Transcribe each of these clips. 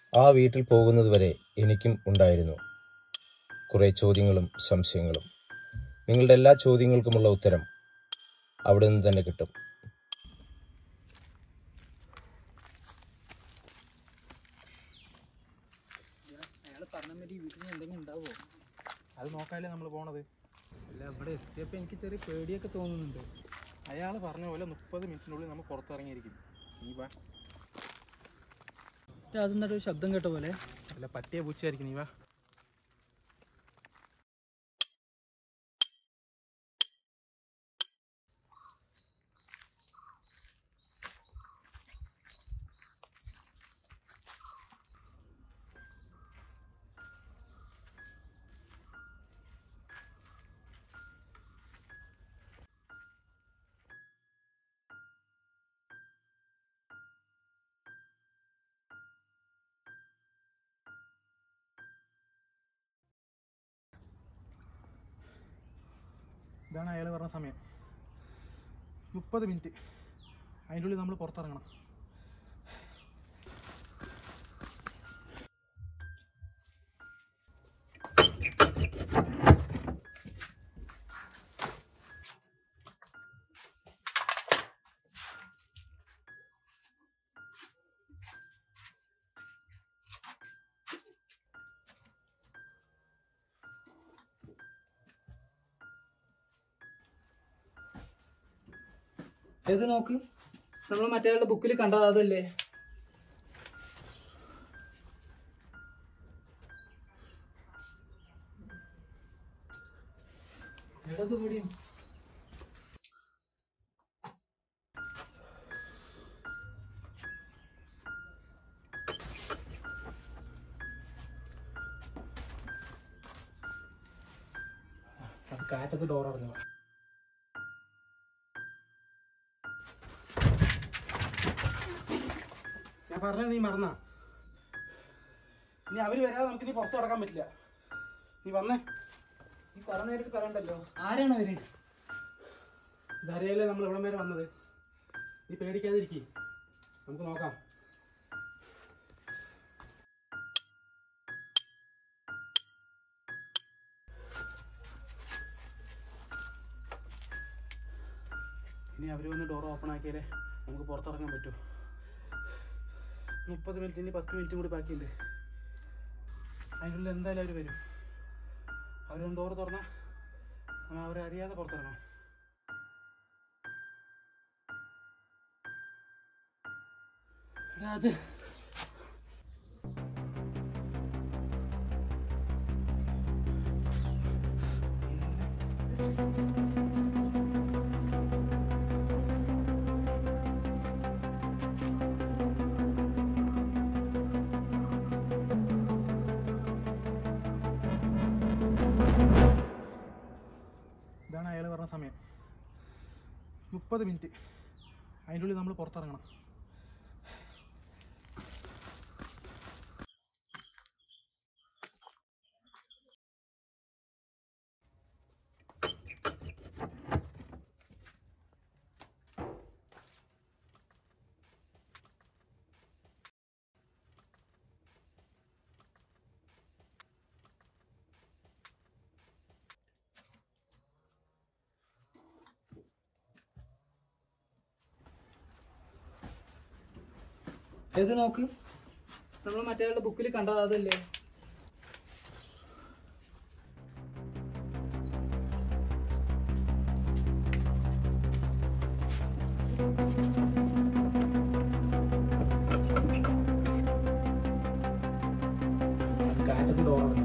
ആ വീട്ടിൽ പോകുന്നതുവരെ എനിക്കും ഉണ്ടായിരുന്നു കുറേ ചോദ്യങ്ങളും സംശയങ്ങളും നിങ്ങളുടെ എല്ലാ ചോദ്യങ്ങൾക്കുമുള്ള ഉത്തരം അവിടെ നിന്ന് തന്നെ കിട്ടും അയാൾ പറഞ്ഞ മാതിരി ഈ വീട്ടിൽ എന്തെങ്കിലും ഉണ്ടാവോ അത് നോക്കാനല്ലേ നമ്മൾ പോണത് അല്ല ഇവിടെ എത്തിയപ്പോൾ എനിക്ക് ചെറിയ പേടിയൊക്കെ തോന്നുന്നുണ്ട് അയാൾ പറഞ്ഞ പോലെ മുപ്പത് മിനിറ്റിനുള്ളിൽ നമ്മൾ പുറത്തിറങ്ങിയിരിക്കും നീ വാ അതെന്നിട്ട് ഒരു ശബ്ദം കേട്ട പോലെ അല്ല പറ്റിയ പൂച്ചയായിരിക്കും നീ വാ ഇതാണ് അയാൾ പറഞ്ഞ സമയം മുപ്പത് മിനിറ്റ് അതിൻ്റെ ഉള്ളിൽ നമ്മൾ പുറത്തിറങ്ങണം ഏത് നോക്ക് നമ്മൾ മറ്റേ ബുക്കിൽ കണ്ടത് അതല്ലേ എടത് കൂടിയും അത് കാറ്റത്ത് ഡോർ അറിഞ്ഞു ഞാൻ പറഞ്ഞത് നീ മറന്ന ഇനി അവര് വരാതെ നമുക്ക് ഇനി പുറത്ത് കിടക്കാൻ പറ്റില്ല നീ വന്നേ നീ കുറെ നേരത്തെ പറയണ്ടല്ലോ ആരാണ് അവര് ഇതറിയാലേ നമ്മൾ ഇവിടം വരെ വന്നത് നീ പേടിക്കാതിരിക്കേ നമുക്ക് നോക്കാം ഇനി അവർ വന്ന് ഡോർ ഓപ്പൺ ആക്കിയാലേ നമുക്ക് പുറത്തിറങ്ങാൻ പറ്റൂ മുപ്പത് മിനിറ്റ് ഇനി പത്ത് മിനിറ്റും കൂടി ബാക്കിയുണ്ട് അതിനുള്ളിൽ എന്തായാലും അവർ വരും അവരൊന്ന് ഡോർ തുറന്നാൽ നമ്മൾ അവരെ അറിയാതെ പുറത്തിറങ്ങണം എടാ അത് ഇതാണ് അയാൾ പറഞ്ഞ സമയം മുപ്പത് മിനിറ്റ് അതിൻ്റെ ഉള്ളിൽ നമ്മൾ പുറത്തിറങ്ങണം ഏത് നോക്ക് നമ്മൾ മറ്റേ ബുക്കിൽ കണ്ടത് അതല്ലേ അത് കാറ്റത്ത് ഡോർ അറിഞ്ഞു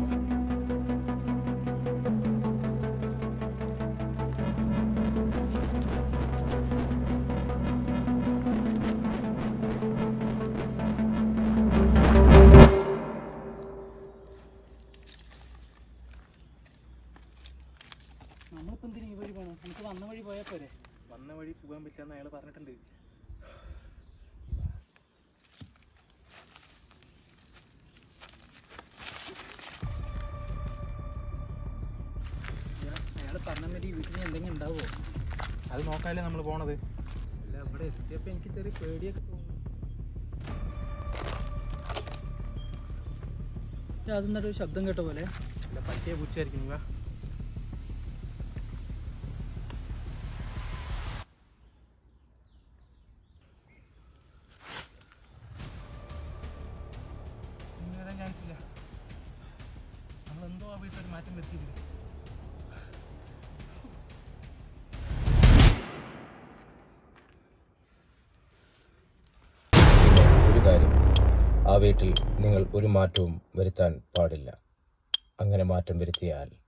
നമ്മളിപ്പോ എന്തിനാ ഈ വഴി പോകണം നമുക്ക് വന്ന വഴി പോയാൽ പോരെ വന്ന വഴി പോകാൻ പറ്റില്ലെന്ന് അയാൾ പറഞ്ഞിട്ടുണ്ട് അയാൾ പറഞ്ഞ മാതിരി ഈ വീട്ടിൽ എന്തെങ്കിലും ഉണ്ടാവോ അത് നോക്കാനല്ലേ നമ്മൾ പോണത് അല്ല ഇവിടെ എത്തിയപ്പോൾ എനിക്ക് ചെറിയ പേടിയൊക്കെ തോന്നുന്നു അതെന്നൊരു ശബ്ദം കേട്ട പോലെ ഇല്ല പറ്റിയ പൂച്ചയായിരിക്കും നീ വാ ഇനി വരാൻ ചാൻസ് ഇല്ല നമ്മളെന്തോ ആ വീട്ടിലൊരു മാറ്റം വരുത്തിയിട്ടുണ്ട് പിന്നെ ഒരു കാര്യം ആ വീട്ടിൽ നിങ്ങൾ ഒരു മാറ്റവും വരുത്താൻ പാടില്ല അങ്ങനെ മാറ്റം വരുത്തിയാൽ